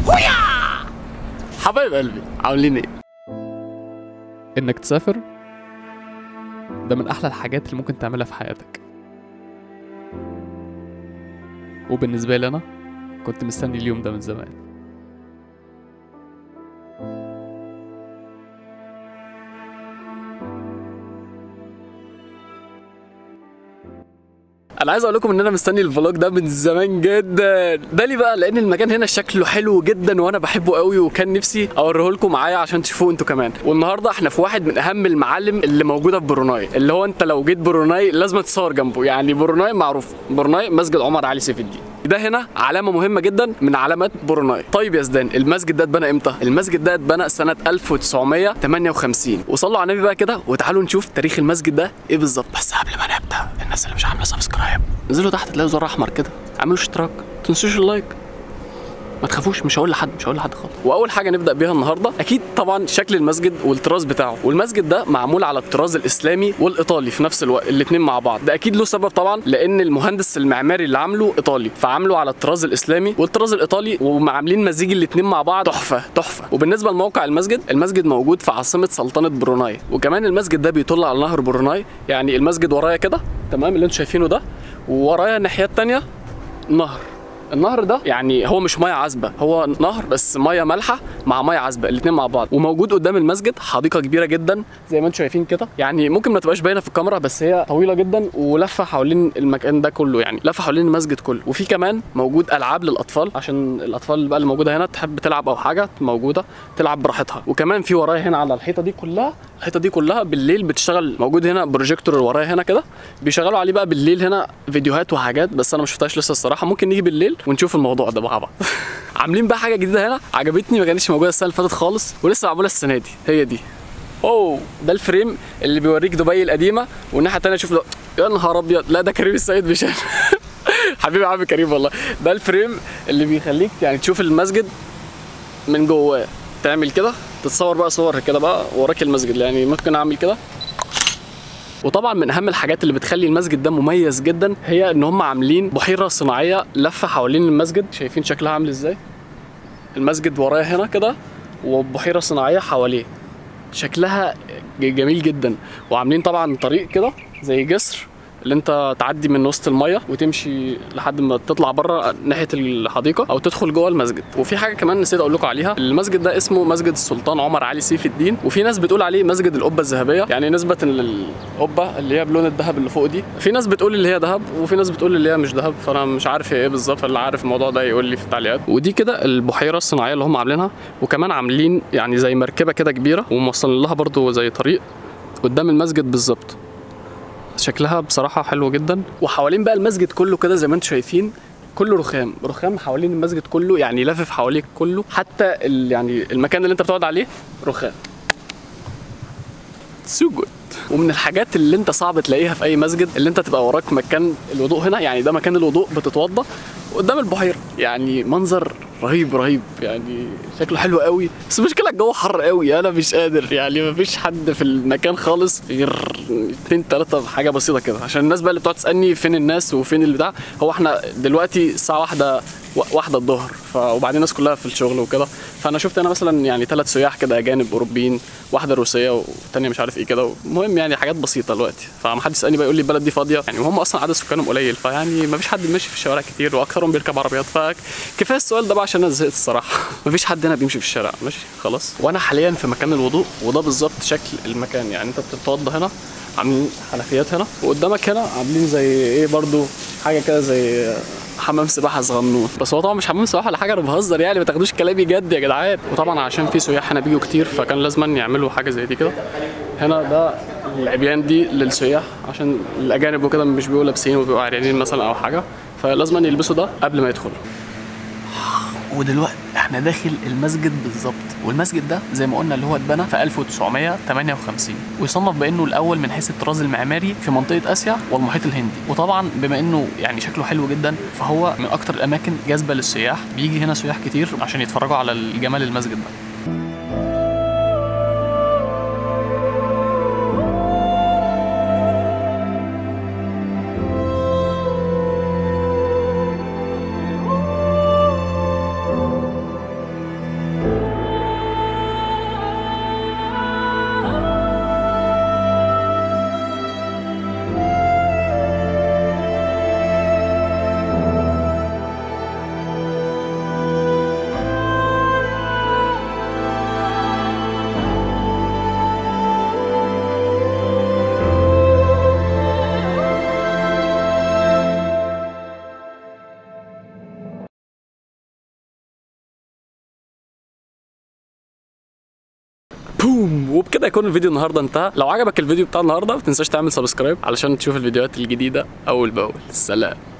حبايب قلبي عاملين ايه انك تسافر ده من احلى الحاجات اللي ممكن تعملها في حياتك وبالنسبه لي انا كنت مستني اليوم ده من زمان انا عايز اقول لكم ان انا مستني الفلوج ده من زمان جدا ده ليه بقى لان المكان هنا شكله حلو جدا وانا بحبه قوي وكان نفسي اوريه لكم معايا عشان تشوفوه انتوا كمان والنهارده احنا في واحد من اهم المعالم اللي موجوده في بروناي اللي هو انت لو جيت بروناي لازم تتصور جنبه يعني بروناي معروف بروناي مسجد عمر علي سيف الدين ده هنا علامه مهمه جدا من علامات بروناي طيب يا زدان المسجد ده اتبنى امتى المسجد ده اتبنى سنه 1958 وصلوا على النبي بقى كده وتعالوا نشوف تاريخ المسجد ده ايه بالظبط بس قبل ما نبدا الناس اللي مش عامله سبسكرايب انزلوا تحت تلاقوا زر احمر كده اعملوا اشتراك ما تنسوش اللايك ما تخافوش مش هقول لحد مش هقول لحد خالص واول حاجه نبدا بيها النهارده اكيد طبعا شكل المسجد والطراز بتاعه والمسجد ده معمول على الطراز الاسلامي والايطالي في نفس الوقت الاثنين مع بعض ده اكيد له سبب طبعا لان المهندس المعماري اللي عامله ايطالي فعامله على الطراز الاسلامي والطراز الايطالي وعاملين مزيج الاثنين مع بعض تحفه تحفه وبالنسبه لموقع المسجد المسجد موجود في عاصمه سلطنه بروناي وكمان المسجد ده بيطل على نهر بروناي يعني المسجد ورايا كده تمام اللي انتم شايفينه ده وورايا الناحيه الثانيه نهر النهر ده يعني هو مش ميه عذبه هو نهر بس ميه مالحه مع ميه عذبه الاثنين مع بعض وموجود قدام المسجد حديقه كبيره جدا زي ما انتم شايفين كده يعني ممكن ما تبقاش باينه في الكاميرا بس هي طويله جدا ولفه حوالين المكان ده كله يعني لفه حوالين المسجد كله وفي كمان موجود العاب للاطفال عشان الاطفال بقى اللي موجوده هنا تحب تلعب او حاجه موجوده تلعب براحتها وكمان في ورايا هنا على الحيطه دي كلها الحيطه دي كلها بالليل بتشتغل موجود هنا بروجيكتور ورايا هنا كده بيشغلوا عليه بقى بالليل هنا فيديوهات وحاجات بس انا ما شفتهاش لسه الصراحه ممكن نيجي بالليل ونشوف الموضوع ده مع بعض عاملين بقى حاجه جديده هنا عجبتني ما كانتش موجوده السنه اللي فاتت خالص ولسه معموله السنه دي هي دي اوه ده الفريم اللي بيوريك دبي القديمه والناحيه الثانيه شوف له يا نهار ابيض لا ده كريم السيد بشان حبيبي عم كريم والله ده الفريم اللي بيخليك يعني تشوف المسجد من جواه تعمل كده تتصور بقى صور كده بقى وراك المسجد يعني ممكن اعمل كده وطبعا من اهم الحاجات اللي بتخلي المسجد ده مميز جدا هي ان هم عاملين بحيره صناعيه لفه حوالين المسجد شايفين شكلها عامل ازاي المسجد ورايا هنا كده وبحيره صناعيه حواليه شكلها ج- جميل جدا وعاملين طبعا طريق كده زي جسر اللي انت تعدي من وسط الميه وتمشي لحد ما تطلع بره ناحيه الحديقه او تدخل جوه المسجد وفي حاجه كمان نسيت اقول لكم عليها المسجد ده اسمه مسجد السلطان عمر علي سيف الدين وفي ناس بتقول عليه مسجد القبه الذهبيه يعني نسبه للقبه اللي هي بلون الذهب اللي فوق دي في ناس بتقول اللي هي ذهب وفي ناس بتقول اللي هي مش ذهب فانا مش عارف هي ايه بالظبط اللي عارف الموضوع ده يقول لي في التعليقات ودي كده البحيره الصناعيه اللي هم عاملينها وكمان عاملين يعني زي مركبه كده كبيره وموصلين لها برضو زي طريق قدام المسجد بالظبط شكلها بصراحة حلو جدا وحوالين بقى المسجد كله كده زي ما انتم شايفين كله رخام رخام حوالين المسجد كله يعني لافف حواليك كله حتى ال يعني المكان اللي انت بتقعد عليه رخام سو جود ومن الحاجات اللي انت صعب تلاقيها في اي مسجد اللي انت تبقى وراك مكان الوضوء هنا يعني ده مكان الوضوء بتتوضى قدام البحيره يعني منظر رهيب رهيب يعني شكله حلو قوي بس المشكله الجو حر قوي انا مش قادر يعني مفيش حد في المكان خالص غير اتنين تلاته حاجه بسيطه كده عشان الناس بقى اللي بتقعد تسالني فين الناس وفين البتاع هو احنا دلوقتي الساعه واحدة واحدة الظهر ف... وبعدين الناس كلها في الشغل وكده فانا شفت انا مثلا يعني ثلاث سياح كده اجانب اوروبيين واحده روسيه والثانيه مش عارف ايه كده المهم يعني حاجات بسيطه دلوقتي فما حد يسالني بقى يقول لي البلد دي فاضيه يعني وهم اصلا عدد سكانهم قليل فيعني ما فيش حد ماشي في الشوارع كتير واكثرهم بيركب عربيات فكفايه السؤال ده بقى عشان انا زهقت الصراحه ما فيش حد هنا بيمشي في الشارع ماشي خلاص وانا حاليا في مكان الوضوء وده بالظبط شكل المكان يعني انت بتتوضى هنا عاملين حنفيات هنا وقدامك هنا عاملين زي ايه برضو حاجه كده زي حمام سباحه صغنون بس هو طبعا مش حمام سباحه ولا حاجه انا بهزر يعني ما تاخدوش كلامي جد يا جدعان وطبعا عشان في سياح هنا بيجوا كتير فكان لازم يعملوا حاجه زي دي كده هنا ده العبيان دي للسياح عشان الاجانب وكده مش بيبقوا لابسين وبيبقوا عريانين مثلا او حاجه فلازم يلبسوا ده قبل ما يدخلوا ودلوقتي احنا داخل المسجد بالظبط والمسجد ده زي ما قلنا اللي هو اتبنى في 1958 ويصنف بانه الاول من حيث الطراز المعماري في منطقه اسيا والمحيط الهندي وطبعا بما انه يعني شكله حلو جدا فهو من اكتر الاماكن جاذبه للسياح بيجي هنا سياح كتير عشان يتفرجوا على الجمال المسجد ده بوم وبكده يكون الفيديو النهارده انتهى لو عجبك الفيديو بتاع النهارده ما تنساش تعمل سبسكرايب علشان تشوف الفيديوهات الجديده اول باول سلام